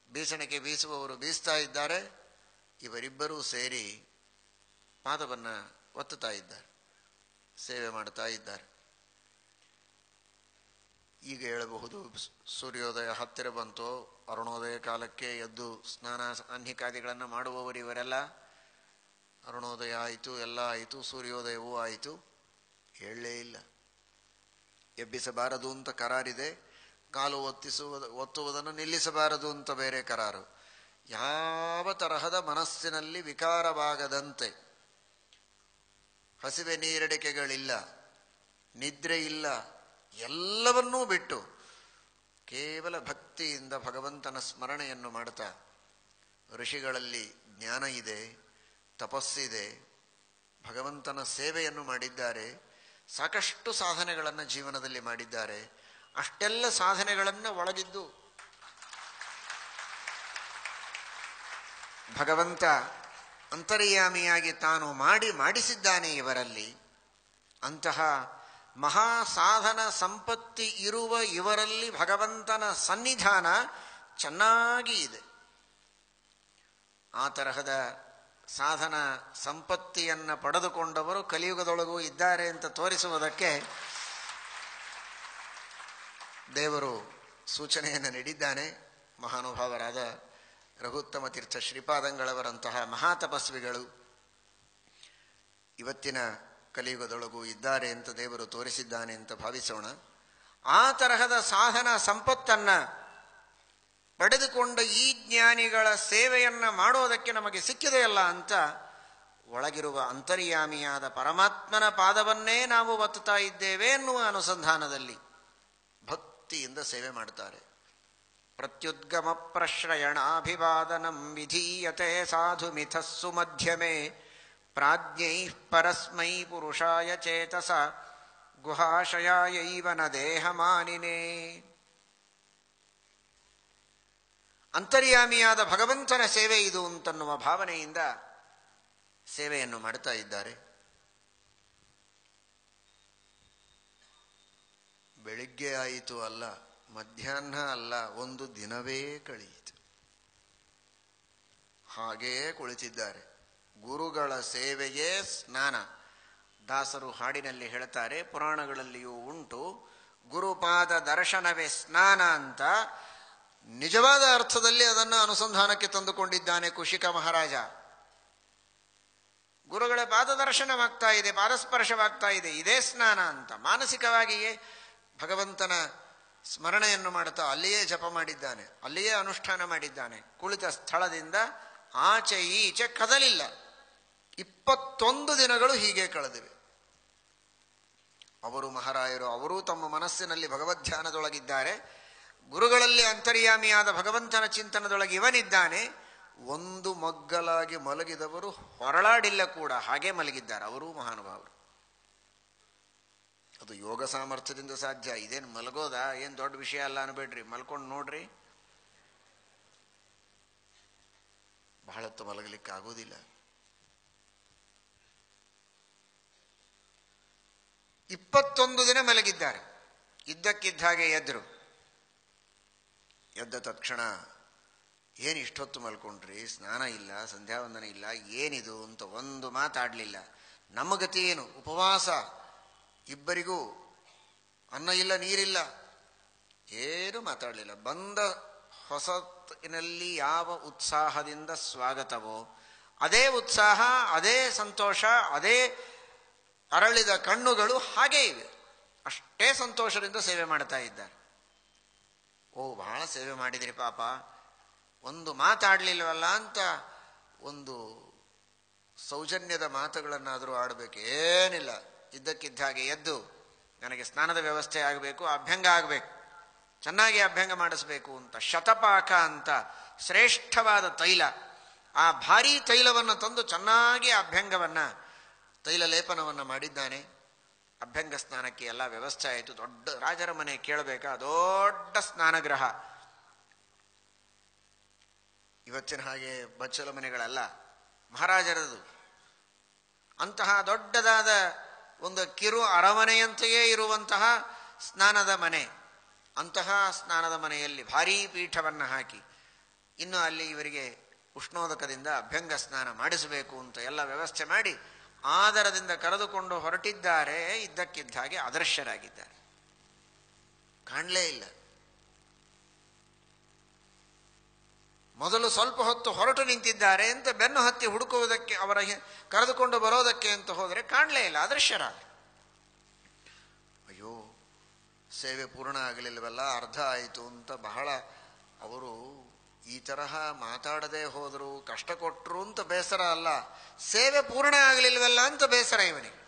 ಬೀಸಣಿಗೆ ಬೀಸುವವರು ಬೀಸ್ತಾ ಇದ್ದಾರೆ ಇವರಿಬ್ಬರೂ ಸೇರಿ ಪಾದವನ್ನು ಒತ್ತುತ್ತಾ ಇದ್ದಾರೆ ಸೇವೆ ಮಾಡ್ತಾ ಇದ್ದಾರೆ ಈಗ ಹೇಳಬಹುದು ಸ್- ಸೂರ್ಯೋದಯ ಹತ್ತಿರ ಬಂತು ಅರುಣೋದಯ ಕಾಲಕ್ಕೆ ಎದ್ದು ಸ್ನಾನ ಅನ್ಹಿಕಾದಿಗಳನ್ನು ಮಾಡುವವರು ಇವರೆಲ್ಲ ಅರುಣೋದಯ ಆಯಿತು ಎಲ್ಲ ಆಯಿತು ಸೂರ್ಯೋದಯವೂ ಆಯಿತು ಹೇಳಲೇ ಇಲ್ಲ ಎಬ್ಬಿಸಬಾರದು ಅಂತ ಕರಾರಿದೆ ಕಾಲು ಒತ್ತಿಸುವ ಒತ್ತುವುದನ್ನು ನಿಲ್ಲಿಸಬಾರದು ಅಂತ ಬೇರೆ ಕರಾರು ಯಾವ ತರಹದ ಮನಸ್ಸಿನಲ್ಲಿ ವಿಕಾರವಾಗದಂತೆ ಹಸಿವೆ ನೀರಡಿಕೆಗಳಿಲ್ಲ ನಿದ್ರೆ ಇಲ್ಲ ಎಲ್ಲವನ್ನೂ ಬಿಟ್ಟು ಕೇವಲ ಭಕ್ತಿಯಿಂದ ಭಗವಂತನ ಸ್ಮರಣೆಯನ್ನು ಮಾಡ್ತಾ ಋಷಿಗಳಲ್ಲಿ ಜ್ಞಾನ ಇದೆ ತಪಸ್ಸಿದೆ ಭಗವಂತನ ಸೇವೆಯನ್ನು ಮಾಡಿದ್ದಾರೆ ಸಾಕಷ್ಟು ಸಾಧನೆಗಳನ್ನು ಜೀವನದಲ್ಲಿ ಮಾಡಿದ್ದಾರೆ ಅಷ್ಟೆಲ್ಲ ಸಾಧನೆಗಳನ್ನು ಒಳಗಿದ್ದು ಭಗವಂತ ಅಂತರ್ಯಾಮಿಯಾಗಿ ತಾನು ಮಾಡಿ ಮಾಡಿಸಿದ್ದಾನೆ ಇವರಲ್ಲಿ ಅಂತಹ ಮಹಾ ಸಾಧನ ಸಂಪತ್ತಿ ಇರುವ ಇವರಲ್ಲಿ ಭಗವಂತನ ಸನ್ನಿಧಾನ ಚೆನ್ನಾಗಿ ಇದೆ ಆ ತರಹದ ಸಾಧನ ಸಂಪತ್ತಿಯನ್ನು ಪಡೆದುಕೊಂಡವರು ಕಲಿಯುಗದೊಳಗೂ ಇದ್ದಾರೆ ಅಂತ ತೋರಿಸುವುದಕ್ಕೆ ದೇವರು ಸೂಚನೆಯನ್ನು ನೀಡಿದ್ದಾನೆ ಮಹಾನುಭಾವರಾದ ರಘುತ್ತಮ ತೀರ್ಥ ಶ್ರೀಪಾದಂಗಳವರಂತಹ ಮಹಾತಪಸ್ವಿಗಳು ಇವತ್ತಿನ ಕಲಿಯುಗದೊಳಗೂ ಇದ್ದಾರೆ ಅಂತ ದೇವರು ತೋರಿಸಿದ್ದಾನೆ ಅಂತ ಭಾವಿಸೋಣ ಆ ತರಹದ ಸಾಧನ ಸಂಪತ್ತನ್ನ ಪಡೆದುಕೊಂಡ ಈ ಜ್ಞಾನಿಗಳ ಸೇವೆಯನ್ನ ಮಾಡೋದಕ್ಕೆ ನಮಗೆ ಸಿಕ್ಕಿದೆಯಲ್ಲ ಅಂತ ಒಳಗಿರುವ ಅಂತರ್ಯಾಮಿಯಾದ ಪರಮಾತ್ಮನ ಪಾದವನ್ನೇ ನಾವು ಒತ್ತುತ್ತಾ ಇದ್ದೇವೆ ಎನ್ನುವ ಅನುಸಂಧಾನದಲ್ಲಿ ಭಕ್ತಿಯಿಂದ ಸೇವೆ ಮಾಡ್ತಾರೆ ಪ್ರತ್ಯುದ್ಗಮ ಪ್ರಶ್ರಯಣಾಭಿವಾದನಂ ವಿಧೀಯತೆ ಸಾಧು ಮಿಥಸ್ಸು ಮಧ್ಯಮೆ ಪ್ರಾಜ್ಞೈ ಪರಸ್ಮೈ ಪುರುಷಾಯ ಚೇತಸ ಗುಹಾಶಯಾಯೈವ ನ ದೇಹಮಾನಿನೇ ಅಂತರ್ಯಾಮಿಯಾದ ಭಗವಂತನ ಸೇವೆ ಇದು ಅಂತನ್ನುವ ಭಾವನೆಯಿಂದ ಸೇವೆಯನ್ನು ಮಾಡ್ತಾ ಇದ್ದಾರೆ ಬೆಳಿಗ್ಗೆ ಆಯಿತು ಅಲ್ಲ ಮಧ್ಯಾಹ್ನ ಅಲ್ಲ ಒಂದು ದಿನವೇ ಕಳೆಯಿತು ಹಾಗೆಯೇ ಕುಳಿತಿದ್ದಾರೆ ಗುರುಗಳ ಸೇವೆಯೇ ಸ್ನಾನ ದಾಸರು ಹಾಡಿನಲ್ಲಿ ಹೇಳ್ತಾರೆ ಪುರಾಣಗಳಲ್ಲಿಯೂ ಉಂಟು ಗುರುಪಾದ ದರ್ಶನವೇ ಸ್ನಾನ ಅಂತ ನಿಜವಾದ ಅರ್ಥದಲ್ಲಿ ಅದನ್ನು ಅನುಸಂಧಾನಕ್ಕೆ ತಂದುಕೊಂಡಿದ್ದಾನೆ ಕುಶಿಕ ಮಹಾರಾಜ ಗುರುಗಳ ಪಾದದರ್ಶನವಾಗ್ತಾ ಇದೆ ಪಾದಸ್ಪರ್ಶವಾಗ್ತಾ ಇದೆ ಇದೇ ಸ್ನಾನ ಅಂತ ಮಾನಸಿಕವಾಗಿಯೇ ಭಗವಂತನ ಸ್ಮರಣೆಯನ್ನು ಮಾಡುತ್ತಾ ಅಲ್ಲಿಯೇ ಜಪ ಮಾಡಿದ್ದಾನೆ ಅಲ್ಲಿಯೇ ಅನುಷ್ಠಾನ ಮಾಡಿದ್ದಾನೆ ಕುಳಿತ ಸ್ಥಳದಿಂದ ಆಚೆ ಈಚೆ ಕದಲಿಲ್ಲ ಇಪ್ಪತ್ತೊಂದು ದಿನಗಳು ಹೀಗೆ ಕಳೆದಿವೆ ಅವರು ಮಹಾರಾಯರು ಅವರೂ ತಮ್ಮ ಮನಸ್ಸಿನಲ್ಲಿ ಭಗವದ್ಧ್ಯಾನದೊಳಗಿದ್ದಾರೆ ಗುರುಗಳಲ್ಲಿ ಅಂತರ್ಯಾಮಿಯಾದ ಭಗವಂತನ ಚಿಂತನದೊಳಗೆ ಇವನಿದ್ದಾನೆ ಒಂದು ಮಗ್ಗಲಾಗಿ ಮಲಗಿದವರು ಹೊರಳಾಡಿಲ್ಲ ಕೂಡ ಹಾಗೆ ಮಲಗಿದ್ದಾರೆ ಅವರೂ ಮಹಾನುಭಾವರು ಅದು ಯೋಗ ಸಾಮರ್ಥ್ಯದಿಂದ ಸಾಧ್ಯ ಇದೇನು ಮಲಗೋದ ಏನು ದೊಡ್ಡ ವಿಷಯ ಅಲ್ಲ ಅನ್ಬೇಡ್ರಿ ಮಲ್ಕೊಂಡು ನೋಡ್ರಿ ಬಹಳ ಹೊತ್ತು ಮಲಗಲಿಕ್ಕೆ ಆಗೋದಿಲ್ಲ ಇಪ್ಪತ್ತೊಂದು ದಿನ ಮಲಗಿದ್ದಾರೆ ಇದ್ದಕ್ಕಿದ್ದ ಹಾಗೆ ಎದ್ರು ಎದ್ದ ತಕ್ಷಣ ಏನು ಇಷ್ಟೊತ್ತು ಮಲ್ಕೊಂಡ್ರಿ ಸ್ನಾನ ಇಲ್ಲ ಸಂಧ್ಯಾವಂದನ ಇಲ್ಲ ಏನಿದು ಅಂತ ಒಂದು ಮಾತಾಡಲಿಲ್ಲ ನಮ್ಮ ಗತಿ ಏನು ಉಪವಾಸ ಇಬ್ಬರಿಗೂ ಅನ್ನ ಇಲ್ಲ ನೀರಿಲ್ಲ ಏನು ಮಾತಾಡಲಿಲ್ಲ ಬಂದ ಹೊಸತಿನಲ್ಲಿ ಯಾವ ಉತ್ಸಾಹದಿಂದ ಸ್ವಾಗತವೋ ಅದೇ ಉತ್ಸಾಹ ಅದೇ ಸಂತೋಷ ಅದೇ ಅರಳಿದ ಕಣ್ಣುಗಳು ಹಾಗೇ ಇವೆ ಅಷ್ಟೇ ಸಂತೋಷದಿಂದ ಸೇವೆ ಮಾಡ್ತಾ ಇದ್ದಾರೆ ಓ ಬಹಳ ಸೇವೆ ಮಾಡಿದ್ರಿ ಪಾಪ ಒಂದು ಮಾತಾಡಲಿಲ್ವಲ್ಲ ಅಂತ ಒಂದು ಸೌಜನ್ಯದ ಮಾತುಗಳನ್ನಾದರೂ ಆಡಬೇಕು ಏನಿಲ್ಲ ಇದ್ದಕ್ಕಿದ್ದ ಹಾಗೆ ಎದ್ದು ನನಗೆ ಸ್ನಾನದ ವ್ಯವಸ್ಥೆ ಆಗಬೇಕು ಅಭ್ಯಂಗ ಆಗಬೇಕು ಚೆನ್ನಾಗಿ ಅಭ್ಯಂಗ ಮಾಡಿಸ್ಬೇಕು ಅಂತ ಶತಪಾಕ ಅಂತ ಶ್ರೇಷ್ಠವಾದ ತೈಲ ಆ ಭಾರೀ ತೈಲವನ್ನು ತಂದು ಚೆನ್ನಾಗಿ ಅಭ್ಯಂಗವನ್ನು ತೈಲ ಲೇಪನವನ್ನು ಮಾಡಿದ್ದಾನೆ ಅಭ್ಯಂಗ ಸ್ನಾನಕ್ಕೆ ಎಲ್ಲ ವ್ಯವಸ್ಥೆ ಆಯಿತು ದೊಡ್ಡ ರಾಜರ ಮನೆ ಕೇಳಬೇಕಾ ದೊಡ್ಡ ಸ್ನಾನಗೃಹ ಇವತ್ತಿನ ಹಾಗೆ ಬಚ್ಚಲ ಮನೆಗಳಲ್ಲ ಮಹಾರಾಜರದು ಅಂತಹ ದೊಡ್ಡದಾದ ಒಂದು ಕಿರು ಅರಮನೆಯಂತೆಯೇ ಇರುವಂತಹ ಸ್ನಾನದ ಮನೆ ಅಂತಹ ಸ್ನಾನದ ಮನೆಯಲ್ಲಿ ಭಾರೀ ಪೀಠವನ್ನು ಹಾಕಿ ಇನ್ನು ಅಲ್ಲಿ ಇವರಿಗೆ ಉಷ್ಣೋದಕದಿಂದ ಅಭ್ಯಂಗ ಸ್ನಾನ ಮಾಡಿಸಬೇಕು ಅಂತ ಎಲ್ಲ ವ್ಯವಸ್ಥೆ ಮಾಡಿ ಆದರದಿಂದ ಕರೆದುಕೊಂಡು ಹೊರಟಿದ್ದಾರೆ ಇದ್ದಕ್ಕಿದ್ದ ಹಾಗೆ ಅದೃಶ್ಯರಾಗಿದ್ದಾರೆ ಕಾಣಲೇ ಇಲ್ಲ ಮೊದಲು ಸ್ವಲ್ಪ ಹೊತ್ತು ಹೊರಟು ನಿಂತಿದ್ದಾರೆ ಅಂತ ಬೆನ್ನು ಹತ್ತಿ ಹುಡುಕುವುದಕ್ಕೆ ಅವರ ಹಿ- ಕರೆದುಕೊಂಡು ಬರೋದಕ್ಕೆ ಅಂತ ಹೋದರೆ ಕಾಣಲೇ ಇಲ್ಲ ಅದೃಶ್ಯರಾಗ ಅಯ್ಯೋ ಸೇವೆ ಪೂರ್ಣ ಆಗಲಿಲ್ಲವಲ್ಲ ಅರ್ಧ ಆಯಿತು ಅಂತ ಬಹಳ ಅವರು ಈ ತರಹ ಮಾತಾಡದೆ ಹೋದರು ಕಷ್ಟ ಕೊಟ್ಟರು ಅಂತ ಬೇಸರ ಅಲ್ಲ ಸೇವೆ ಪೂರ್ಣ ಆಗಲಿಲ್ವಲ್ಲ ಅಂತ ಬೇಸರ ಇವನಿಗೆ